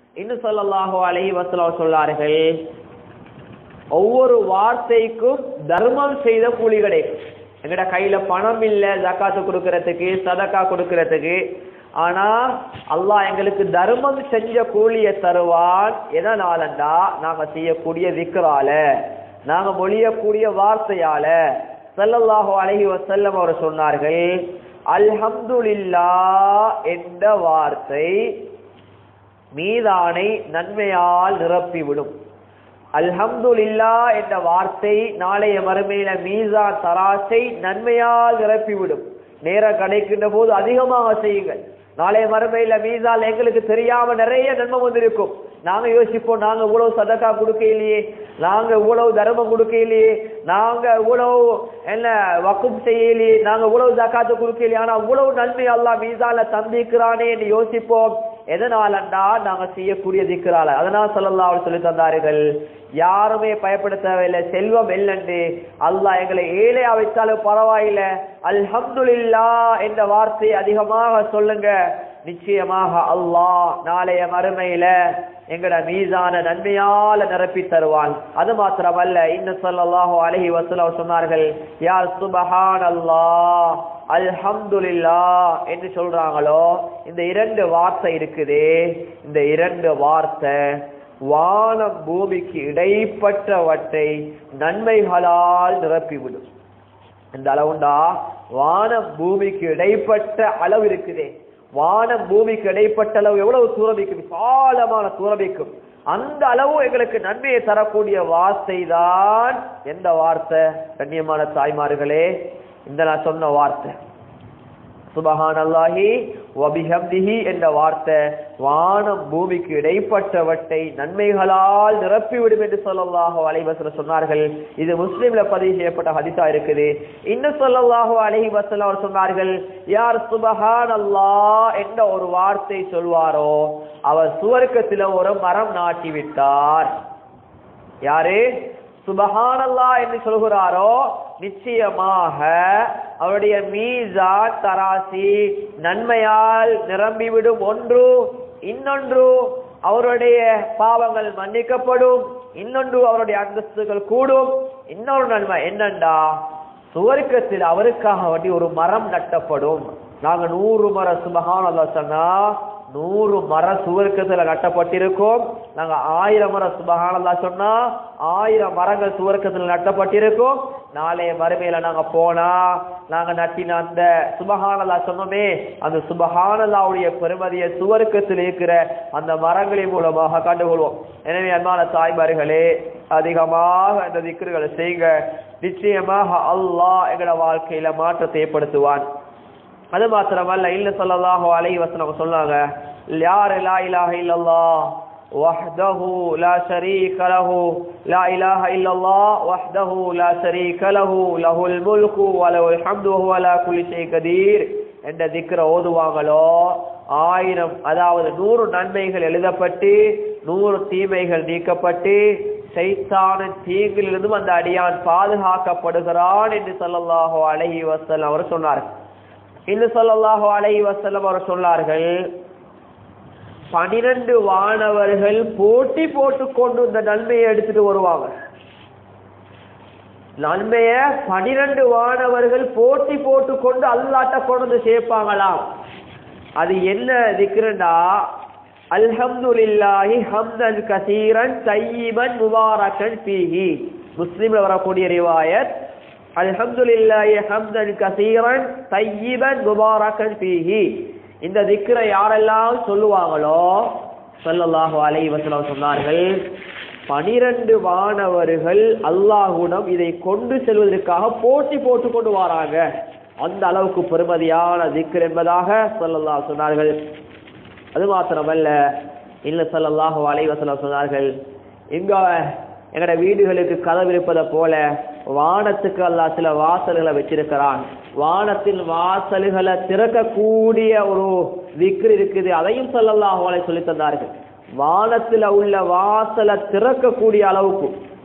இன்னும் சொல்லல்லாஹு அலைஹி வஸல்லம் சொல்லார்கள் ஒவ்வொரு வார்த்தைக்கும் தர்மம் செய்த கூலி கிடைக்கும் எங்கட கையில பணம் இல்ல ஜக்காத்து கொடுக்கறதுக்கு சதக்கா கொடுக்கறதுக்கு ஆனா அல்லாஹ் எங்களுக்கு தர்மம் செஞ்ச கூலிய தருவான் எதனாலண்டா நாங்க செய்யக்கூடிய விக்ரால நாங்க மொழியக்கூடிய வார்த்தையால ஸல்லல்லாஹு அலைஹி வஸல்லம் அவர் சொன்னார்கள் அல்ஹம்துலில்லா என்ற வார்த்தை மீதானை நன்மையால் நிரப்பிவிடும் அல்ஹம்துலில்லா என்ற வார்த்தை நாளைய மறுமையில மீசா தராசை நன்மையால் நிரப்பிவிடும் நேரம் கிடைக்கின்ற போது அதிகமாக செய்யுங்கள் நாளைய மறுமையில மீசால் எங்களுக்கு தெரியாம நிறைய நன்மை வந்திருக்கும் நாங்க யோசிப்போம் நாங்க இவ்வளவு சதக்கா கொடுக்க இல்லையே நாங்க இவ்வளவு தர்மம் கொடுக்க இல்லையே நாங்க இவ்வளவு என்ன வக்கும் செய்யலையே நாங்க இவ்வளவு ஜக்காத்து கொடுக்க இல்லையே ஆனா இவ்வளவு நன்மை அல்லாஹ் மீசால தந்திக்கிறானே என்று யோசிப்போம் எதனாலண்டா நாங்க செய்யக்கூடிய திக்கிறால அதனால் சொல்லலாம் அவர் சொல்லி தந்தார்கள் யாருமே பயப்பட தேவையில்லை செல்வம் இல்லைண்டு அல்லாஹ் எங்களை ஏழையா வைத்தாலும் பரவாயில்லை அல்ஹம்துலில்லா என்ற வார்த்தை அதிகமாக சொல்லுங்க நிச்சயமாக அல்லாஹ் நாளைய மறுமையில எங்கட மீதான நன்மையால நிரப்பி தருவான் அது மாத்திரமல்ல இன்னும் சொல்லல்லாஹு அலைஹி வஸல்லம் சொன்னார்கள் யார் சுபஹான் அல்லாஹ் அல்ஹம்துலில்லா என்று சொல்றாங்களோ இந்த இரண்டு வார்த்தை இருக்குது இந்த இரண்டு வார்த்தை வானம் பூமிக்கு இடைப்பட்டவற்றை நன்மைகளால் நிரப்பிவிடும் இந்த அளவுண்டா வானம் பூமிக்கு இடைப்பட்ட அளவு இருக்குதே வானம் பூமிக்கு இடைப்பட்ட அளவு எவ்வளவு தூரமிக்கும் விசாலமான தூரமிக்கும் அந்த அளவு எங்களுக்கு நன்மையை தரக்கூடிய வார்த்தை தான் எந்த வார்த்தை கண்ணியமான தாய்மார்களே இந்த நான் சொன்ன வார்த்தை சுபஹானல்லாஹி வபிஹம்திஹி என்ற வார்த்தை வானம் பூமிக்கு இடைப்பட்டவற்றை நன்மைகளால் நிரப்பிவிடும் என்று சொல்லல்லாஹு அலைவசல சொன்னார்கள் இது முஸ்லிம்ல பதிவு செய்யப்பட்ட ஹதிசா இருக்குது இன்னும் சொல்லல்லாஹு அலைஹி வசல்லம் அவர் சொன்னார்கள் யார் சுபஹான் அல்லாஹ் என்ற ஒரு வார்த்தை சொல்வாரோ அவர் சுவர்க்கத்தில ஒரு மரம் நாட்டி விட்டார் யாரு சுபஹானல்லா என்று சொல்கிறாரோ நிச்சயமாக அவருடைய மீசா தராசி நன்மையால் நிரம்பிவிடும் ஒன்று இன்னொன்று அவருடைய பாவங்கள் மன்னிக்கப்படும் இன்னொன்று அவருடைய அந்தஸ்துகள் கூடும் இன்னொரு நன்மை என்னண்டா சுவர்க்கத்தில் அவருக்காக வேண்டி ஒரு மரம் நட்டப்படும் நாங்க நூறு மர சுபஹானல்லா சொன்னா நூறு மர சுவர்க்கத்துல நட்டப்பட்டிருக்கும் நாங்க ஆயிரம் மர சுபஹானல்லா சொன்னா ஆயிரம் மரங்கள் சுவர்க்கத்துல நட்டப்பட்டிருக்கும் நாளைய மறுமையில நாங்க போனா நாங்க நட்டின அந்த சுபஹானல்லா சொன்னோமே அந்த சுபஹானல்லாவுடைய பெருமதியை சுவர்க்கத்தில் இருக்கிற அந்த மரங்களின் மூலமாக கண்டுகொள்வோம் எனவே அன்பான தாய்மார்களே அதிகமாக அந்த திக்ருகளை செய்யுங்க நிச்சயமாக அல்லாஹ் எங்களோட வாழ்க்கையில மாற்றத்தை ஏற்படுத்துவான் அது மாத்திரமல்ல இல்ல சொல்லலாஹு அலைஹி வஸல்லம் சொன்னாங்க யார் லா இலாஹ இல்லல்லாஹ் وحده لا شريك له لا إله إلا الله وحده لا شريك له له الملك وله الحمد وهو على كل شيء قدير என்ற திக்ர ஓதுவாங்களோ ஆயிரம் அதாவது நூறு நன்மைகள் எழுதப்பட்டு நூறு தீமைகள் நீக்கப்பட்டு சைத்தான தீங்கிலிருந்தும் அந்த அடியான் பாதுகாக்கப்படுகிறான் என்று சொல்லல்லாஹோ அழகி வசல் அவர் சொன்னார் இன்னும் சொல்லல்லாஹோ அழகி வசல்லம் அவர் சொன்னார்கள் பனிரெண்டு வானவர்கள் போட்டி போட்டுக்கொண்டு இந்த நன்மையை எடுத்துட்டு வருவாங்க நன்மைய பனிரெண்டு வானவர்கள் போட்டி போட்டுக்கொண்டு அல்லாட்ட கொண்டு வந்து சேர்ப்பாங்களாம் அது என்ன திக்ருண்டா அல்ஹம்துலில்லாஹி ஹம்தன் கசீரன் தையிபன் முபாரக்கன் ஃபீஹி முஸ்லிம்ல வரக்கூடிய ரிவாயத் அல்ஹம்துலில்லாஹி ஹம்தன் கசீரன் தையிபன் முபாரக்கன் ஃபீஹி இந்த திக்ரை யாரெல்லாம் சொல்லுவாங்களோ ஸல்லல்லாஹு அலைஹி வஸல்லம் சொன்னார்கள் பனிரெண்டு வானவர்கள் அல்லாஹ்விடம் இதை கொண்டு செல்வதற்காக போட்டி போட்டு கொண்டு வராங்க அந்த அளவுக்கு பெருமதியான திக்ர் என்பதாக ஸல்லல்லாஹு சொன்னார்கள் அது மாத்திரமல்ல இல்ல ஸல்லல்லாஹு அலைஹி வஸல்லம் சொன்னார்கள் இங்க எங்கட வீடுகளுக்கு கதவு இருப்பதை போல வானத்துக்கு அல்லாஹ் சில வாசல்களை வச்சிருக்கிறான் வானத்தின் வாசல்களை திறக்கக்கூடிய ஒரு விக்ரு இருக்குது அதையும் ஸல்லல்லாஹு அலைஹி சொல்லி தந்தார்கள் வானத்துல உள்ள வாசலை திறக்கக்கூடிய அளவுக்கு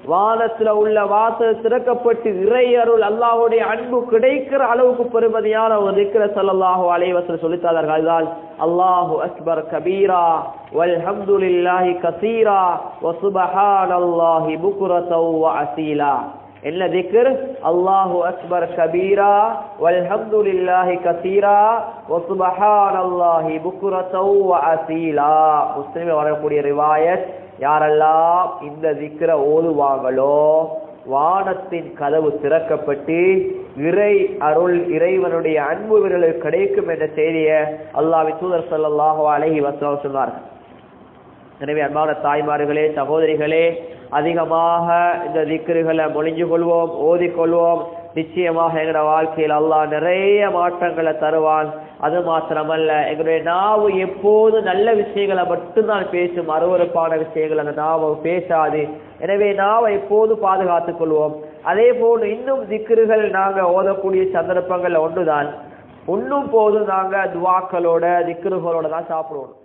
வானத்துல உள்ள வாசல் திறக்கப்பட்டு இறை அருள் அல்லாஹ்வுடைய அன்பு கிடைக்கிற அளவுக்கு பெருமதியான ஒரு திக்ர ஸல்லல்லாஹு அலைஹி வஸல்லம் சொல்லித்தார்கள் அதுதான் அல்லாஹு அக்பர் கபீரா வல்ஹம்துலில்லாஹி கஸீரா வ சுப்ஹானல்லாஹி புக்ரத்தவ் வ அசீலா என்ன திக்ர் அல்லாஹு அக்பர் கபீரா வல்ஹம்துலில்லாஹி கஸீரா வ சுப்ஹானல்லாஹி புக்ரத்தவ் வ அசீலா முஸ்லிமில் வரக்கூடிய ரிவாயத் யாரெல்லாம் இந்த திக்ர ஓதுவாங்களோ வானத்தின் கதவு திறக்கப்பட்டு இறை அருள் இறைவனுடைய அன்பு விரலுக்கு கிடைக்கும் என்ற செய்தியை அல்லாஹ்வின் தூதர் ஸல்லல்லாஹு அலைஹி வஸல்லம் சொன்னார்கள் எனவே அன்பான தாய்மார்களே சகோதரிகளே அதிகமாக இந்த திக்ருகளை மொழிஞ்சு கொள்வோம் ஓதிக்கொள்வோம் நிச்சயமாக எங்களோட வாழ்க்கையில் அல்லாஹ் நிறைய மாற்றங்களை தருவான் அது மாத்திரமல்ல எங்களுடைய நாவு எப்போது நல்ல விஷயங்களை மட்டும்தான் பேசும் அருவறுப்பான விஷயங்கள் அந்த நாவை பேசாது எனவே நாவை எப்போது பாதுகாத்துக் கொள்வோம் அதே போல் இன்னும் திக்ருகள் நாங்க ஓதக்கூடிய சந்தர்ப்பங்கள்ல ஒன்றுதான் உண்ணும் போது நாங்க துவாக்களோட திக்ருகளோட தான் சாப்பிடுவோம்